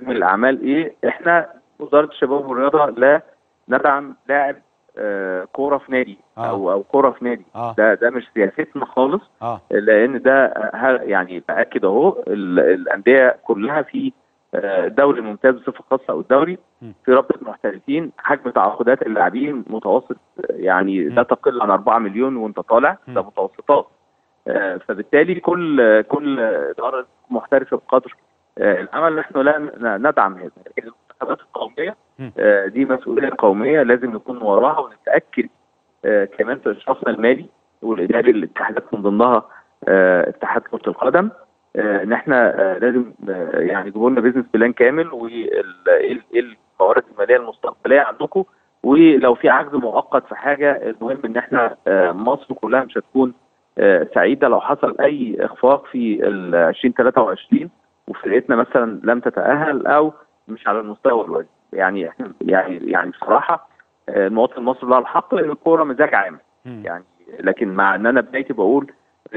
حجم الاعمال ايه احنا وزاره الشباب والرياضه لا ندعم لاعب آه، كوره في نادي آه. او او كوره في نادي اه ده ده مش سياستنا خالص اه لان ده ه- يعني باكد اهو ال- الانديه كلها في آه، الدوري الممتاز بصفه خاصه او الدوري م. في رابطه محترفين حجم تعاقدات اللاعبين متوسط آه، يعني م. لا تقل عن 4 مليون وانت طالع م. ده متوسطات آه، فبالتالي كل كل اداره محترفه بقدر آه، العمل نحن لا ن- ندعم هذا لكن المنتخبات القوميه م. آه، دي مسؤوليه قوميه لازم نكون وراها ونتاكد آه، كمان في اشرافنا المالي والاداري للاتحادات من ضمنها آه، اتحاد كره القدم آه، ان احنا آه، لازم آه، يعني يجيبوا لنا بيزنس بلان كامل وايه الموارد الماليه المستقبليه عندكم ولو في عجز مؤقت في حاجه المهم ان احنا آه، مصر كلها مش هتكون آه، سعيده لو حصل اي اخفاق في ال 2023 وفرقتنا مثلا لم تتاهل او مش على المستوى الواجب يعني احنا يعني يعني بصراحه آه، المواطن المصري له الحق لان الكوره مزاج عام مم. يعني لكن مع ان انا بدايتي بقول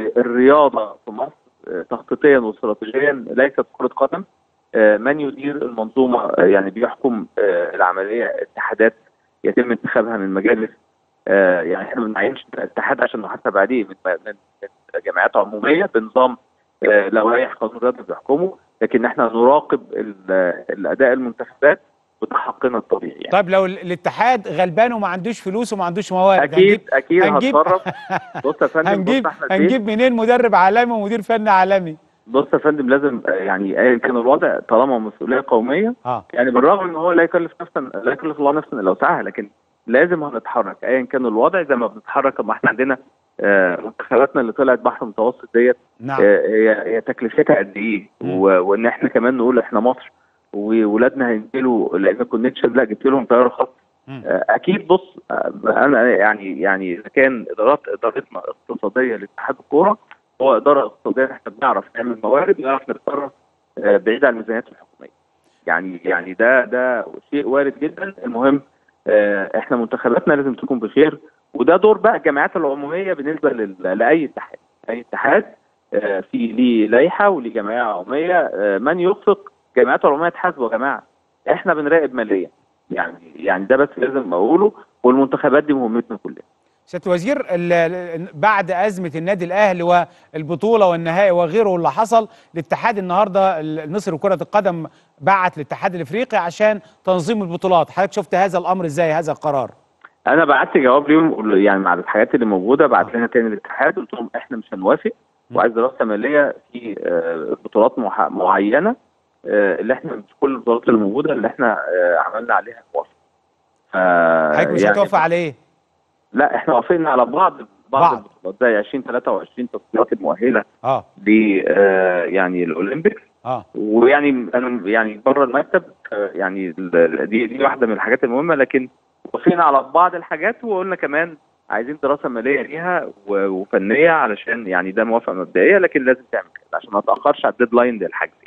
الرياضه في مصر آه، تخطيطيا واستراتيجيا ليست كره قدم آه، من يدير المنظومه آه، يعني بيحكم آه، العمليه اتحادات يتم انتخابها من مجالس آه، يعني احنا ما بنعينش اتحاد عشان نحاسب عليه من من من جمعيات عموميه بنظام آه، لوائح قانون الرياضه بيحكمه لكن احنا نراقب ال- الاداء المنتخبات وده حقنا الطبيعي يعني. طيب لو ال- الاتحاد غلبان وما عندوش فلوس وما عندوش موارد اكيد اكيد هنجيب- هتصرف بص يا فندم هنجيب بص احنا فين؟ هنجيب منين مدرب عالمي ومدير فني عالمي بص يا فندم لازم آه، يعني ايا كان الوضع طالما مسؤوليه قوميه اه يعني بالرغم ان هو لا يكلف نفسا لا يكلف الله نفسا الا وسعها لكن لازم هنتحرك ايا كان الوضع زي ما بنتحرك ما احنا عندنا آه، منتخباتنا اللي طلعت بحر متوسط ديت نعم آه، هي هي تكلفتها قد ايه مم. و- وان احنا كمان نقول احنا مصر وولادنا هينزلوا لان كونكشن لا جبت لهم طياره خاصه مم. آه، اكيد بص آه، انا يعني يعني اذا كان ادارات ادارتنا اقتصاديه لاتحاد الكوره هو اداره اقتصاديه احنا بنعرف نعمل موارد بنعرف نتصرف آه، بعيد عن الميزانيات الحكوميه. يعني يعني ده ده شيء وارد جدا المهم آه، احنا منتخباتنا لازم تكون بخير وده دور بقى الجامعات العموميه بالنسبه لل- لاي اتحاد اي اتحاد آه، في ليه لائحه وليه جمعيه عموميه آه، من يخفق جامعات العموميه تحاسبه يا جماعه احنا بنراقب ماليا يعني يعني ده بس لازم اقوله والمنتخبات دي مهمتنا كلنا سياده الوزير ال- ال- بعد ازمه النادي الاهلي والبطوله والنهائي وغيره اللي حصل الاتحاد النهارده المصري لكره القدم بعت للاتحاد الافريقي عشان تنظيم البطولات حضرتك شفت هذا الامر ازاي هذا القرار انا بعت جواب ليهم يعني مع الحاجات اللي موجوده بعت لنا تاني الاتحاد قلت لهم احنا مش هنوافق وعايز دراسه ماليه في آه، بطولات مح- معينه آه، اللي احنا مش كل البطولات اللي موجوده اللي احنا آه، عملنا عليها موافقه ف- حضرتك مش يعني- هتوافق عليه لا احنا وافقنا على بعض بعض, بعض. البطولات زي 2023 تصفيات المؤهله اه ل آه، يعني الاولمبيكس اه ويعني انا يعني بره المكتب آه، يعني ال- ال- دي دي واحده من الحاجات المهمه لكن وافقنا على بعض الحاجات وقلنا كمان عايزين دراسه ماليه ليها و- وفنيه علشان يعني ده موافقه مبدئيه لكن لازم تعمل كده عشان ما تاخرش على الديدلاين للحجز